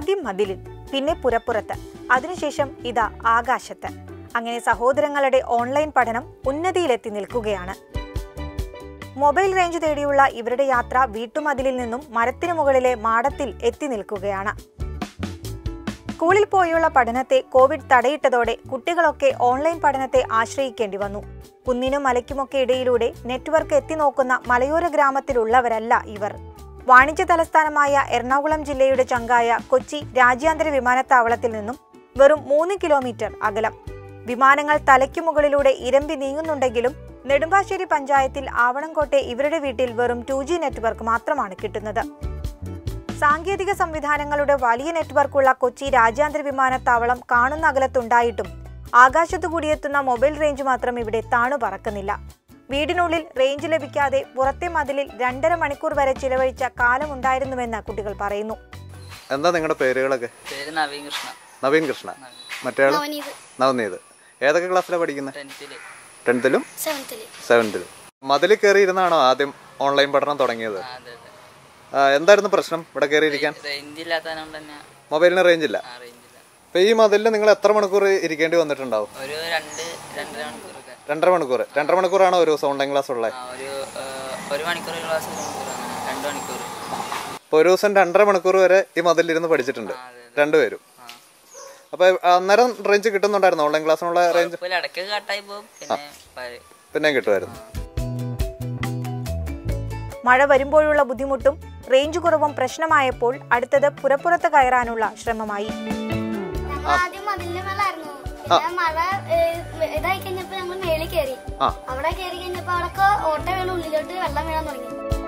ആദ്യം മതിലിൽ പിന്നെ പുരപ്പുറത്ത് അതിനുശേഷം ഇതാ ആകാശത്ത് അങ്ങനെ സഹോദരങ്ങളുടെ ഓൺലൈൻ പഠനം ഉന്നതിയിലെത്തി നിൽക്കുകയാണ് മൊബൈൽ റേഞ്ച് തേടിയുള്ള ഇവരുടെ യാത്ര വീട്ടുമതിലിൽ നിന്നും മരത്തിനു മുകളിലെ മാടത്തിൽ എത്തി നിൽക്കുകയാണ് സ്കൂളിൽ പോയുള്ള പഠനത്തെ കോവിഡ് തടയിട്ടതോടെ കുട്ടികളൊക്കെ ഓൺലൈൻ പഠനത്തെ ആശ്രയിക്കേണ്ടി വന്നു കുന്നിനും മലയ്ക്കുമൊക്കെ ഇടയിലൂടെ നെറ്റ്വർക്ക് എത്തിനോക്കുന്ന മലയോര ഗ്രാമത്തിലുള്ളവരല്ല ഇവർ വാണിജ്യ തലസ്ഥാനമായ എറണാകുളം ജില്ലയുടെ ചങ്കായ കൊച്ചി രാജ്യാന്തര വിമാനത്താവളത്തിൽ നിന്നും വെറും മൂന്ന് കിലോമീറ്റർ അകലം വിമാനങ്ങൾ തലയ്ക്കു മുകളിലൂടെ ഇരമ്പി നീങ്ങുന്നുണ്ടെങ്കിലും നെടുമ്പാശ്ശേരി പഞ്ചായത്തിൽ ആവണംകോട്ടെ ഇവരുടെ വീട്ടിൽ വെറും ടു ജി നെറ്റ്വർക്ക് മാത്രമാണ് കിട്ടുന്നത് സാങ്കേതിക സംവിധാനങ്ങളുടെ വലിയ നെറ്റ്വർക്കുള്ള കൊച്ചി രാജ്യാന്തര വിമാനത്താവളം കാണുന്ന അകലത്തുണ്ടായിട്ടും ആകാശത്തു കൂടിയെത്തുന്ന മൊബൈൽ റേഞ്ച് മാത്രം ഇവിടെ താണു പറക്കുന്നില്ല വീടിനുള്ളിൽ റേഞ്ച് ലഭിക്കാതെ പുറത്തെ മതിലിൽ രണ്ടര മണിക്കൂർ വരെ ചിലവഴിച്ച കാലമുണ്ടായിരുന്നുവെന്ന് കുട്ടികൾ പറയുന്നു എന്താ നിങ്ങളുടെ പേരുകളൊക്കെ പേര് നവീൻ കൃഷ്ണ നവീൻ കൃഷ്ണ മറ്റേ ആള് നവനീത് ഏതൊക്കെ ക്ലാസ്സിലാണ് പഠിക്കുന്നത് ടെൻത്തില് ടെൻത്തിലും സെവൻത്തില് സെവൻത്തിലും മതിൽ കയറി ഇരുന്നാണോ ആദ്യം ഓൺലൈൻ പഠനം തുടങ്ങിയത് ആ, അതെ അതെ ആ, എന്തായിരുന്നു പ്രശ്നം ഇവിടെ കയറി ഇരിക്കാൻ റേഞ്ച് ഇല്ലാത്തതുകൊണ്ട് തന്നെ മൊബൈലിന് റേഞ്ച് ഇല്ല ആ റേഞ്ച് ഇല്ല അപ്പൊ ഈ മതിലിൽ നിങ്ങൾ എത്ര മണിക്കൂർ ഇരിക്കേണ്ടി വന്നിട്ടുണ്ടാവും ഒരു രണ്ട് രണ്ടര മണിക്കൂറൊക്കെ രണ്ടര മണിക്കൂർ രണ്ടര മണിക്കൂറാണോ ഒരു ദിവസം ഓൺലൈൻ ക്ലാസ് ഉള്ളത് ആ ഒരു ആ, ഒരു മണിക്കൂർ ഒരു ക്ലാസ് ഒരു മണിക്കൂർ അങ്ങനെ രണ്ട് മണിക്കൂർ അപ്പോൾ ഒരു ദിവസം രണ്ടര മണിക്കൂർ വരെ ഈ മതിലിരുന്ന് പഠിച്ചിട്ടുണ്ട് രണ്ടുപേരും ആ അപ്പൊ അന്നേരം റേഞ്ച് കിട്ടുന്നുണ്ടായിരുന്നു ഓൺലൈൻ ക്ലാസ്സിനുള്ള റേഞ്ച് കുഴപ്പമില്ല ഇടയ്ക്ക് കട്ടായി പോകും പിന്നെ പ- പിന്നെയും കിട്ടുമായിരുന്നു മഴ വരുമ്പോഴുള്ള ബുദ്ധിമുട്ടും റേഞ്ച് കുറവും പ്രശ്നമായപ്പോൾ അടുത്തത് പുരപ്പുറത്ത് കയറാനുള്ള ശ്രമമായി ഞങ്ങൾ ആദ്യം മതിലിന്റെ മേലായിരുന്നു പിന്നെ മഴ ഏഹ്, ഇതായി കഴിഞ്ഞപ്പോ ഞങ്ങൾ മേളിൽ കയറി ആ. അവിടെ കയറി കഴിഞ്ഞപ്പോ അവിടൊക്കെ ഓട്ട വീണ് ഉള്ളിലോട്ട് വെള്ളം വീഴാൻ തുടങ്ങി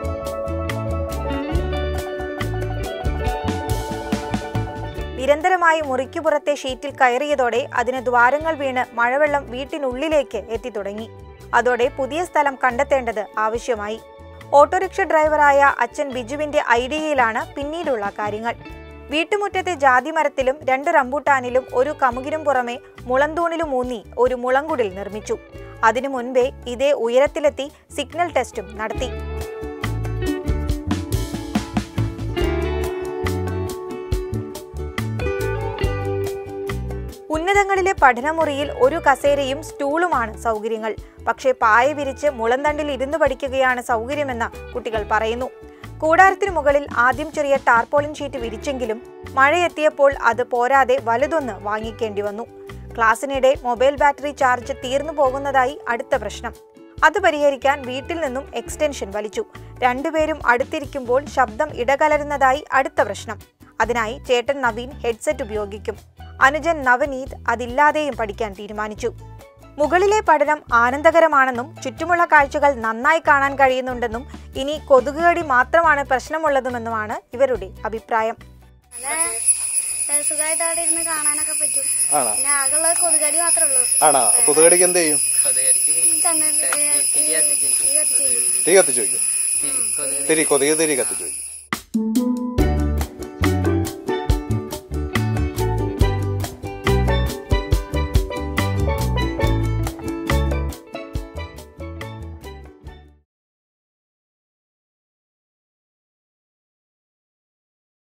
നിരന്തരമായി മുറിക്കു പുറത്തെ ഷീറ്റിൽ കയറിയതോടെ അതിന് ദ്വാരങ്ങൾ വീണ് മഴവെള്ളം വീട്ടിനുള്ളിലേക്ക് എത്തിത്തുടങ്ങി അതോടെ പുതിയ സ്ഥലം കണ്ടെത്തേണ്ടത് ആവശ്യമായി ഓട്ടോറിക്ഷ ഡ്രൈവറായ അച്ഛൻ ബിജുവിന്റെ ഐഡിയയിലാണ് പിന്നീടുള്ള കാര്യങ്ങൾ വീട്ടുമുറ്റത്തെ ജാതിമരത്തിലും രണ്ട് റംബൂട്ടാനിലും ഒരു കമുകിനും പുറമെ മുളന്തൂണിലും ഊന്നി ഒരു മുളങ്കുടിൽ നിർമ്മിച്ചു അതിനു മുൻപേ ഇതേ ഉയരത്തിലെത്തി സിഗ്നൽ ടെസ്റ്റും നടത്തി ഉന്നതങ്ങളിലെ പഠനമുറിയിൽ ഒരു കസേരയും സ്റ്റൂളുമാണ് സൗകര്യങ്ങൾ പക്ഷേ പായ വിരിച്ച് മുളന്തണ്ടിൽ ഇരുന്ന് പഠിക്കുകയാണ് സൗകര്യമെന്ന് കുട്ടികൾ പറയുന്നു കൂടാരത്തിനു മുകളിൽ ആദ്യം ചെറിയ ടാർപോളിൻ ഷീറ്റ് വിരിച്ചെങ്കിലും മഴയെത്തിയപ്പോൾ അത് പോരാതെ വലുതൊന്ന് വാങ്ങിക്കേണ്ടി വന്നു ക്ലാസ്സിനിടെ മൊബൈൽ ബാറ്ററി ചാർജ് തീർന്നു പോകുന്നതായി അടുത്ത പ്രശ്നം അത് പരിഹരിക്കാൻ വീട്ടിൽ നിന്നും എക്സ്റ്റൻഷൻ വലിച്ചു രണ്ടുപേരും അടുത്തിരിക്കുമ്പോൾ ശബ്ദം ഇടകലരുന്നതായി അടുത്ത പ്രശ്നം അതിനായി ചേട്ടൻ നവീൻ ഹെഡ്സെറ്റ് ഉപയോഗിക്കും അനുജൻ നവനീത് അതില്ലാതെയും പഠിക്കാൻ തീരുമാനിച്ചു മുകളിലെ പഠനം ആനന്ദകരമാണെന്നും ചുറ്റുമുള്ള കാഴ്ചകൾ നന്നായി കാണാൻ കഴിയുന്നുണ്ടെന്നും ഇനി കൊതുകുകടി മാത്രമാണ് പ്രശ്നമുള്ളതുമെന്നുമാണ് ഇവരുടെ അഭിപ്രായം നല്ല സുഖമായിട്ട് അവിടെ ഇരുന്ന് കാണാനൊക്കെ പറ്റും ആണോ പിന്നെ ആകെയുള്ള കൊതുകടി മാത്രമേ ഉള്ളൂ ആണോ കൊതുകടിക്ക് എന്ത് ചെയ്യും കൊതുകടിക്ക് ചന്ദന തിരി കത്തിച്ച് തീ കത്തിച്ചു വയ്ക്കും തിരി കൊതുക് തിരി കൊതുക് തിരി കത്തിച്ചു വയ്ക്കും